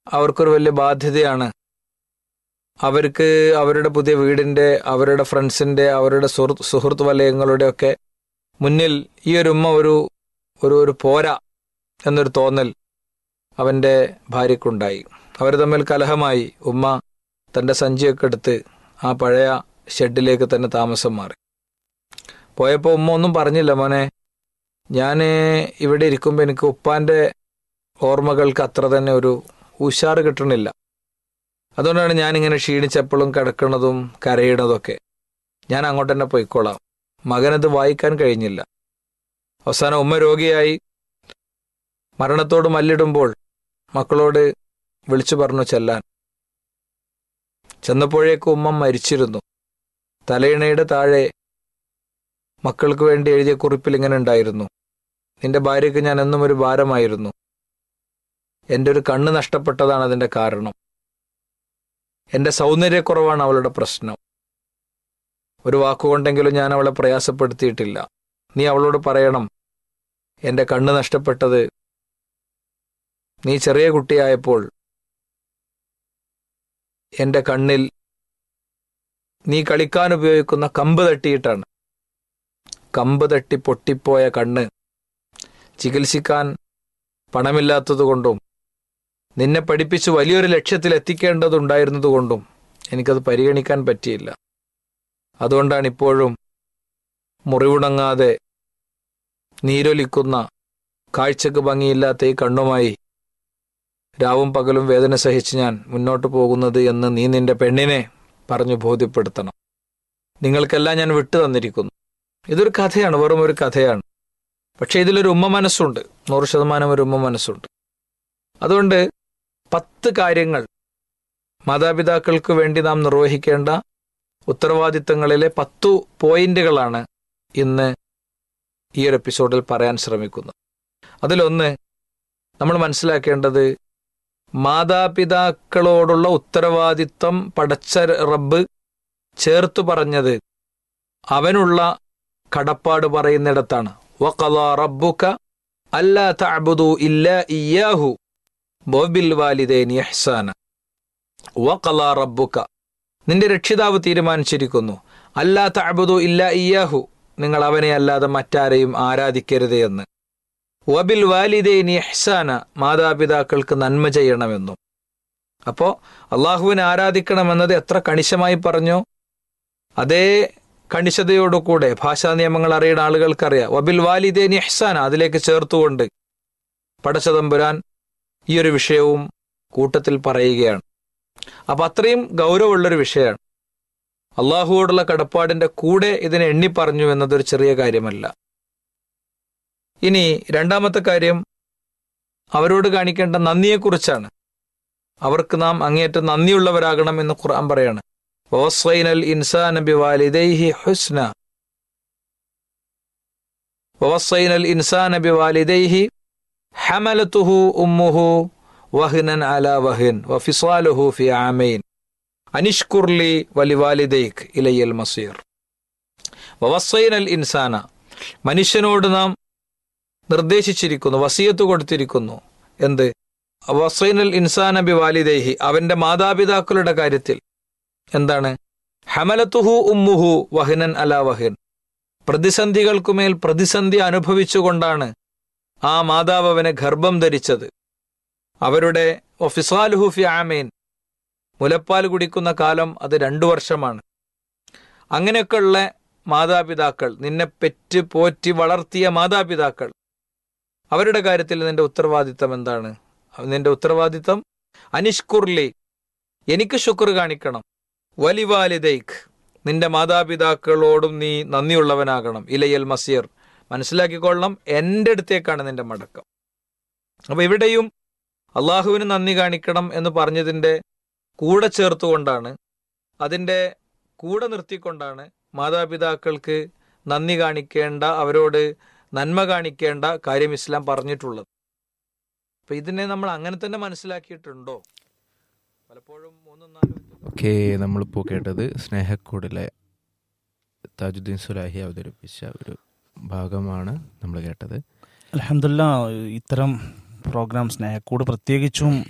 അവർക്കൊരു വലിയ ബാധ്യതയാണ് അവർക്ക് അവരുടെ പുതിയ വീടിൻ്റെ അവരുടെ ഫ്രണ്ട്സിൻ്റെ അവരുടെ സുഹൃത്ത് സുഹൃത്ത് വലയങ്ങളുടെ ഒക്കെ മുന്നിൽ ഈ ഒരു ഉമ്മ ഒരു ഒരു ഒരു പോരാ എന്നൊരു തോന്നൽ അവൻ്റെ ഭാര്യയ്ക്കുണ്ടായി അവർ തമ്മിൽ കലഹമായി ഉമ്മ തൻ്റെ സഞ്ചിയൊക്കെ എടുത്ത് ആ പഴയ ഷെഡിലേക്ക് തന്നെ താമസം മാറി പോയപ്പോൾ ഉമ്മ ഒന്നും പറഞ്ഞില്ല മോനെ ഞാൻ ഇവിടെ ഇരിക്കുമ്പോൾ എനിക്ക് ഉപ്പാൻ്റെ ഓർമ്മകൾക്ക് അത്ര തന്നെ ഒരു ഉഷാറ് കിട്ടണില്ല അതുകൊണ്ടാണ് ഞാനിങ്ങനെ ക്ഷീണിച്ചപ്പോഴും കിടക്കുന്നതും കരയണതൊക്കെ ഞാൻ അങ്ങോട്ട് തന്നെ പോയിക്കോളാം മകനത് വായിക്കാൻ കഴിഞ്ഞില്ല അവസാനം ഉമ്മ രോഗിയായി മരണത്തോട് മല്ലിടുമ്പോൾ മക്കളോട് വിളിച്ചു പറഞ്ഞു ചെല്ലാൻ ചെന്നപ്പോഴേക്ക് ഉമ്മ മരിച്ചിരുന്നു തലയിണയുടെ താഴെ മക്കൾക്ക് വേണ്ടി എഴുതിയ കുറിപ്പിൽ ഇങ്ങനെ ഉണ്ടായിരുന്നു നിന്റെ ഭാര്യയ്ക്ക് ഞാൻ എന്നും ഒരു ഭാരമായിരുന്നു എൻ്റെ ഒരു കണ്ണ് നഷ്ടപ്പെട്ടതാണ് അതിൻ്റെ കാരണം എൻ്റെ സൗന്ദര്യക്കുറവാണ് അവളുടെ പ്രശ്നം ഒരു വാക്കുകൊണ്ടെങ്കിലും ഞാൻ അവളെ പ്രയാസപ്പെടുത്തിയിട്ടില്ല നീ അവളോട് പറയണം എൻ്റെ കണ്ണ് നഷ്ടപ്പെട്ടത് നീ ചെറിയ കുട്ടിയായപ്പോൾ എൻ്റെ കണ്ണിൽ നീ കളിക്കാൻ ഉപയോഗിക്കുന്ന കമ്പ് തട്ടിയിട്ടാണ് കമ്പ് തട്ടി പൊട്ടിപ്പോയ കണ്ണ് ചികിത്സിക്കാൻ പണമില്ലാത്തതുകൊണ്ടും നിന്നെ പഠിപ്പിച്ച് വലിയൊരു ലക്ഷ്യത്തിൽ എത്തിക്കേണ്ടതുണ്ടായിരുന്നതുകൊണ്ടും എനിക്കത് പരിഗണിക്കാൻ പറ്റിയില്ല അതുകൊണ്ടാണ് ഇപ്പോഴും മുറിവുണങ്ങാതെ നീരൊലിക്കുന്ന കാഴ്ചക്ക് ഭംഗിയില്ലാത്ത ഈ കണ്ണുമായി രാവും പകലും വേദന സഹിച്ച് ഞാൻ മുന്നോട്ട് പോകുന്നത് എന്ന് നീ നിന്റെ പെണ്ണിനെ പറഞ്ഞു ബോധ്യപ്പെടുത്തണം നിങ്ങൾക്കെല്ലാം ഞാൻ വിട്ടു തന്നിരിക്കുന്നു ഇതൊരു കഥയാണ് വെറും ഒരു കഥയാണ് പക്ഷേ ഇതിലൊരു ഉമ്മ മനസ്സുണ്ട് നൂറ് ശതമാനം ഒരു ഉമ്മ മനസ്സുണ്ട് അതുകൊണ്ട് പത്ത് കാര്യങ്ങൾ മാതാപിതാക്കൾക്ക് വേണ്ടി നാം നിർവഹിക്കേണ്ട ഉത്തരവാദിത്തങ്ങളിലെ പത്തു പോയിന്റുകളാണ് ഇന്ന് ഈ ഒരു എപ്പിസോഡിൽ പറയാൻ ശ്രമിക്കുന്നത് അതിലൊന്ന് നമ്മൾ മനസ്സിലാക്കേണ്ടത് മാതാപിതാക്കളോടുള്ള ഉത്തരവാദിത്തം പടച്ച റബ്ബ് ചേർത്തു പറഞ്ഞത് അവനുള്ള കടപ്പാട് പറയുന്നിടത്താണ് വഖളാ റബ്ബുക അല്ലാ തഅബുദു ഇല്ലാ ഇയ്യാഹു വബിൽ വാലിദൈനി ഇഹ്സാന വഖളാ റബ്ബുക നിന്റെ രക്ഷിതാവ് തീരുമാനിച്ചിരിക്കുന്നു അല്ലാ തഅബുദു ഇല്ലാ ഇയ്യാഹു നിങ്ങൾ അവനെ അല്ലാതെ മറ്റാരെയും ആരാധിക്കരുത് എന്ന് വബിൽ വാലിദൈനി ഇഹ്സാന മാതാപിതാക്കൾക്ക് നന്മ ചെയ്യണമെന്നും അപ്പോ അള്ളാഹുവിനെ ആരാധിക്കണമെന്നത് എത്ര കണിശമായി പറഞ്ഞോ അതേ കണിശതയോടുകൂടെ ഭാഷാ നിയമങ്ങൾ അറിയുന്ന ആളുകൾക്കറിയാം വബിൽ വാലിദേനി ഇഹ്സാന അതിലേക്ക് ചേർത്തുകൊണ്ട് പടച്ചതമ്പുരാൻ ഈ ഒരു വിഷയവും കൂട്ടത്തിൽ പറയുകയാണ് അപ്പൊ അത്രയും ഗൗരവമുള്ളൊരു വിഷയമാണ് അള്ളാഹുവോടുള്ള കടപ്പാടിന്റെ കൂടെ ഇതിനെ എണ്ണി പറഞ്ഞു എന്നതൊരു ചെറിയ കാര്യമല്ല ഇനി രണ്ടാമത്തെ കാര്യം അവരോട് കാണിക്കേണ്ട നന്ദിയെക്കുറിച്ചാണ് അവർക്ക് നാം അങ്ങേയറ്റം നന്ദിയുള്ളവരാകണം എന്ന് ഖുർആൻ പറയാണ് ووصينا الإنسان بوالديه حسنا ووصينا الإنسان بوالديه حملته أمه وهنا على وهن وفصاله في عامين أن اشكر لي ولوالديك إلي المصير ووصينا الإنسان മനുഷ്യനോട് നാം നിർദ്ദേശിച്ചിരിക്കുന്നു വസീയത്ത് കൊടുത്തിരിക്കുന്നു എന്ത് വസൈനൽ ഇൻസാന ബി വാലിദേഹി അവന്റെ മാതാപിതാക്കളുടെ കാര്യത്തിൽ എന്താണ് ഹമലത്തുഹു ഉമ്മുഹു വഹിനൻ അല വഹിൻ പ്രതിസന്ധികൾക്കുമേൽ പ്രതിസന്ധി അനുഭവിച്ചുകൊണ്ടാണ് ആ മാതാവ് അവനെ ഗർഭം ധരിച്ചത് അവരുടെ ഒഫിസാലുഹു ഫി ആമേൻ മുലപ്പാൽ കുടിക്കുന്ന കാലം അത് രണ്ടു വർഷമാണ് അങ്ങനെയൊക്കെയുള്ള മാതാപിതാക്കൾ നിന്നെ പെറ്റ് പോറ്റി വളർത്തിയ മാതാപിതാക്കൾ അവരുടെ കാര്യത്തിൽ നിന്റെ ഉത്തരവാദിത്തം എന്താണ് നിന്റെ ഉത്തരവാദിത്തം അനിഷ്കുർലി എനിക്ക് ശുക്ർ കാണിക്കണം വലിവാലിദൈഖ് നിന്റെ മാതാപിതാക്കളോടും നീ നന്ദിയുള്ളവനാകണം ഇലയൽ മസീർ മനസ്സിലാക്കിക്കൊള്ളണം എൻ്റെ അടുത്തേക്കാണ് നിന്റെ മടക്കം അപ്പൊ ഇവിടെയും അള്ളാഹുവിന് നന്ദി കാണിക്കണം എന്ന് പറഞ്ഞതിൻ്റെ കൂടെ ചേർത്തുകൊണ്ടാണ് അതിൻ്റെ കൂടെ നിർത്തിക്കൊണ്ടാണ് മാതാപിതാക്കൾക്ക് നന്ദി കാണിക്കേണ്ട അവരോട് നന്മ കാണിക്കേണ്ട കാര്യം ഇസ്ലാം പറഞ്ഞിട്ടുള്ളത് അപ്പൊ ഇതിനെ നമ്മൾ അങ്ങനെ തന്നെ മനസ്സിലാക്കിയിട്ടുണ്ടോ പലപ്പോഴും മൂന്നും നാലും ഓക്കെ നമ്മളിപ്പോൾ കേട്ടത് സ്നേഹക്കൂടിലെ താജുദ്ദീൻ സുലാഹി അവതരിപ്പിച്ച ഒരു ഭാഗമാണ് നമ്മൾ കേട്ടത് അലഹമില്ല ഇത്തരം പ്രോഗ്രാം സ്നേഹക്കൂട് പ്രത്യേകിച്ചും